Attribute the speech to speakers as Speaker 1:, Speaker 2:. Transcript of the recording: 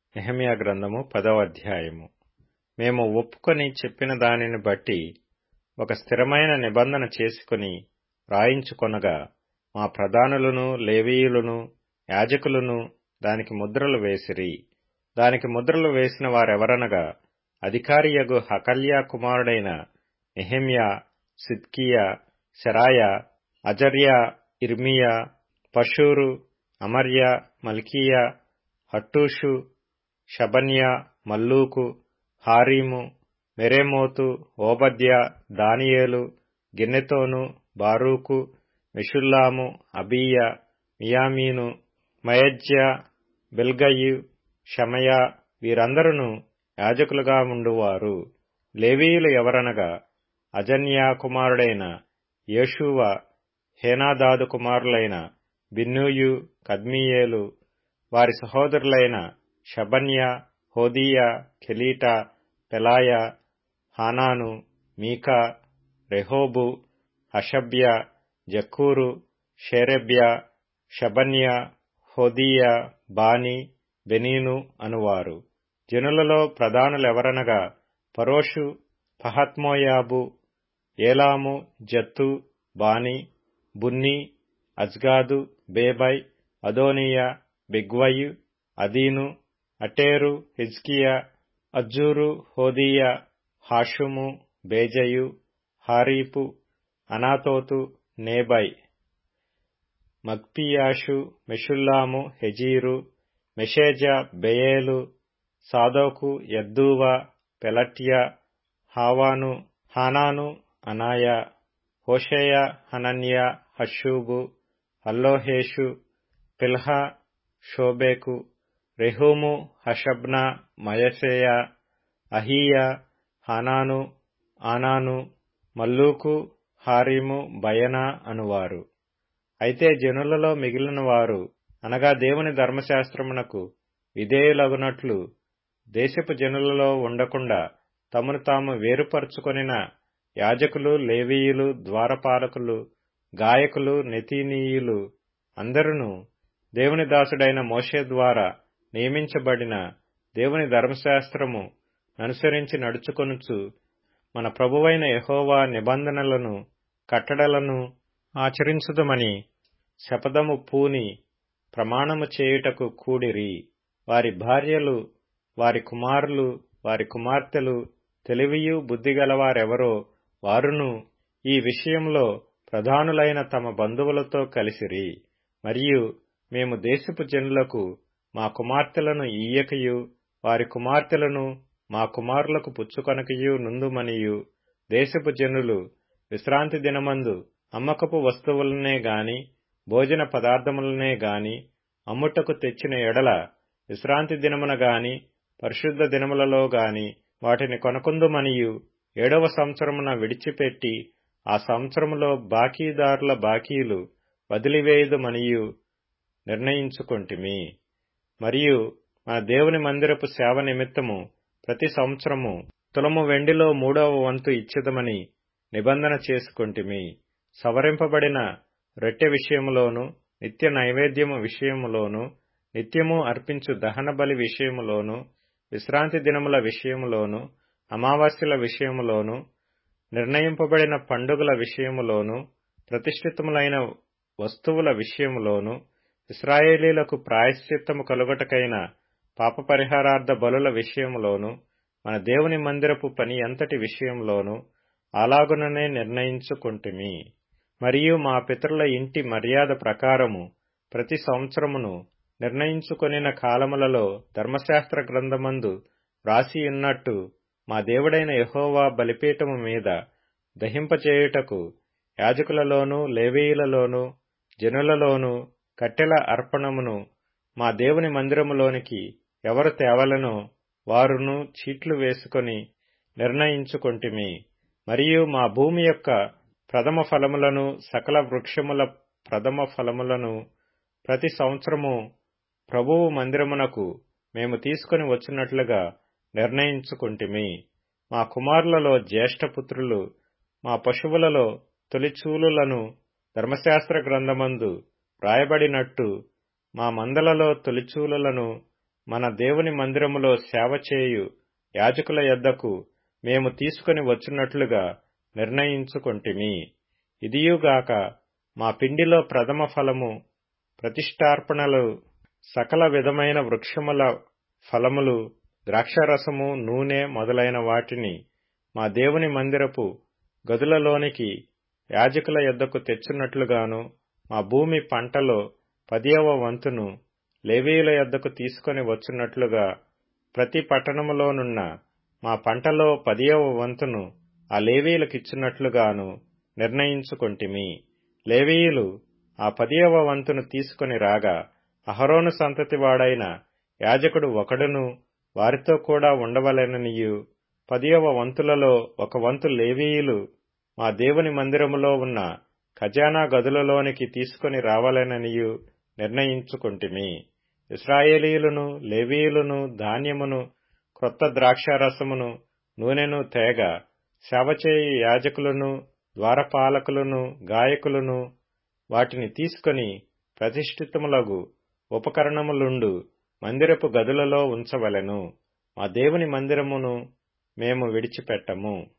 Speaker 1: నెహమ్యా గ్రంథము పదవ అధ్యాయము మేము ఒప్పుకొని చెప్పిన దానిని బట్టి ఒక స్థిరమైన నిబంధన చేసుకుని రాయించుకొనగా మా ప్రధానులను లేవీయులను యాజకులను దానికి ముద్రలు వేసిరి దానికి ముద్రలు వేసిన వారెవరనగా అధికారియగు హకల్యా కుమారుడైన నెహెమ్యా సిద్కియా శరాయ అజర్యా ఇర్మియా Pashhur Amariah Malchijah Hattush Shebaniah Malluch Harim Meremoth Obadiah Daniel Ginnethon బారూకు మెషుల్లాము అబీయ మియామీను మయజ్య బెల్గయు షమయా వీరందరును యాజకులుగా ఉండువారు లేవీయులు ఎవరనగా అజన్యా కుమారుడైన యేషూవ హేనాదాదు కుమారులైన బిన్నూయు కద్మీయేలు వారి సహోదరులైన షబన్య హోదీయ కెలీటా పెలాయ హానాను మీకా రెహోబు హషబ్య జక్కూరు షేరెబ్య షబన్య హోదీయ బాని బెనీను అనువారు జనులలో ప్రధానులెవరనగా పరోషు పహత్మోయాబు ఏలాము జత్తు బాని బున్ని అజ్గాదు బేబై అదోనియా బిగ్వయు అదీను అటేరు హిజ్కియా అజ్జూరు హోదీయ హాషుము బేజయు హారీపు అనాతోతు నేబై మగ్పియాషు మెషుల్లాము హెజీరు మెషేజ బెయేలు సాదోకు యద్దూవ పెలట్య హావాను హానాను అనాయ హోషేయ హనన్య హషూబు హల్లోహేషు పిల్హా షోబేకు రెహూము హషబ్నా మయసేయ అహీయ హానాను ఆనాను మల్లూకు హారీము బయనా అనువారు అయితే జనులలో మిగిలిన వారు అనగా దేవుని ధర్మశాస్త్రమునకు విధేయులగునట్లు దేశపు జనులలో ఉండకుండా తమను తాము వేరుపరుచుకొనిన యాజకులు లేవీయులు ద్వారపాలకులు గాయకులు నెతీనీయులు అందరును దేవుని దాసుడైన మోషే ద్వారా నియమించబడిన దేవుని ధర్మశాస్త్రము అనుసరించి నడుచుకొనుచు మన ప్రభువైన యహోవా నిబంధనలను కట్టడలను ఆచరించుదమని శపథము పూని ప్రమాణము చేయుటకు కూడిరి వారి భార్యలు వారి కుమారులు వారి కుమార్తెలు తెలివియు బుద్ధిగలవారెవరో వారును ఈ విషయంలో ప్రధానులైన తమ బంధువులతో కలిసిరి మరియు మేము దేశపు జనులకు మా కుమార్తెలను ఈయకయు వారి కుమార్తెలను మా కుమారులకు పుచ్చుకొనకయు నుందుమనియు దేశపు జనులు విశ్రాంతి దినమందు అమ్మకపు వస్తువులనే గాని భోజన పదార్థములనే గాని అమ్ముటకు తెచ్చిన ఎడల విశ్రాంతి దినమున గాని పరిశుద్ధ దినములలో గాని వాటిని కొనకుందుమనియు ఏడవ సంవత్సరమున విడిచిపెట్టి ఆ సంవత్సరములో బాకీదారుల బాకీలు వదిలివేయుదుమనియు నిర్ణయించుకొంటిమి మరియు మన దేవుని మందిరపు సేవ నిమిత్తము ప్రతి సంవత్సరము తులము వెండిలో మూడవ వంతు ఇచ్చిదమని నిబంధన చేసుకొంటిమి సవరింపబడిన రొట్టె విషయములోను నిత్య నైవేద్యము విషయములోను నిత్యము అర్పించు దహన బలి విషయములోను విశ్రాంతి దినముల విషయములోను అమావాస్యల విషయములోను నిర్ణయింపబడిన పండుగల విషయములోను ప్రతిష్ఠితములైన వస్తువుల విషయములోను ఇస్రాయేలీలకు ప్రాయశ్చిత్తము కలుగటకైన పాప పరిహారార్థ బలుల విషయములోను మన దేవుని మందిరపు పని అంతటి విషయంలోను అలాగుననే నిర్ణయించుకుంటుమి మరియు మా పితరుల ఇంటి మర్యాద ప్రకారము ప్రతి సంవత్సరమును నిర్ణయించుకొనిన కాలములలో ధర్మశాస్త్ర గ్రంథమందు వ్రాసియున్నట్టు మా దేవుడైన యహోవా బలిపీఠము మీద దహింపచేయుటకు యాజకులలోనూ లేవీయులలోనూ జనులలోనూ కట్టెల అర్పణమును మా దేవుని మందిరములోనికి ఎవరు తేవలనో వారును చీట్లు వేసుకొని నిర్ణయించుకొంటిమి మరియు మా భూమి యొక్క ప్రథమ ఫలములను సకల వృక్షముల ప్రథమ ఫలములను ప్రతి సంవత్సరము ప్రభువు మందిరమునకు మేము తీసుకుని వచ్చినట్లుగా నిర్ణయించుకుంటిమి మా కుమారులలో జ్యేష్ఠపుత్రులు మా పశువులలో తొలిచూలులను ధర్మశాస్త్ర గ్రంథమందు వ్రాయబడినట్టు మా మందలలో తొలిచూలులను మన దేవుని మందిరములో సేవ చేయు యాజకుల యొద్దకు మేము తీసుకుని వచ్చున్నట్లుగా నిర్ణయించుకొంటిమి ఇదియుగాక మా పిండిలో ప్రథమ ఫలము ప్రతిష్టార్పణలు సకల విధమైన వృక్షముల ఫలములు ద్రాక్షారసము నూనె మొదలైన వాటిని మా దేవుని మందిరపు గదులలోనికి యాజకుల యొద్దకు తెచ్చున్నట్లుగాను మా భూమి పంటలో పదియవ వంతును లేవీయుల యొద్దకు తీసుకొని వచ్చున్నట్లుగా ప్రతి పట్టణములోనున్న మా పంటలో పదియవ వంతును ఆ లేవీయులకిచ్చున్నట్లుగాను నిర్ణయించుకొంటిమి లేవీయులు ఆ పదియవ వంతును తీసుకొని రాగా అహరోను సంతతివాడైన యాజకుడు ఒకడును వారితో కూడా ఉండవలెననియు పదియవ వంతులలో ఒక వంతు లేవీయులు మా దేవుని మందిరములో ఉన్న ఖజానా గదులలోనికి తీసుకొని రావాలననియు నిర్ణయించుకొంటిమి ఇస్రాయేలీయులను లేవీయులను ధాన్యమును క్రొత్త ద్రాక్షారసమును నూనెను తేగ సేవచేయి యాజకులను ద్వారపాలకులను గాయకులను వాటిని తీసుకొని ప్రతిష్ఠితములగు ఉపకరణములుండు మందిరపు గదులలో ఉంచవలెను మా దేవుని మందిరమును మేము విడిచిపెట్టము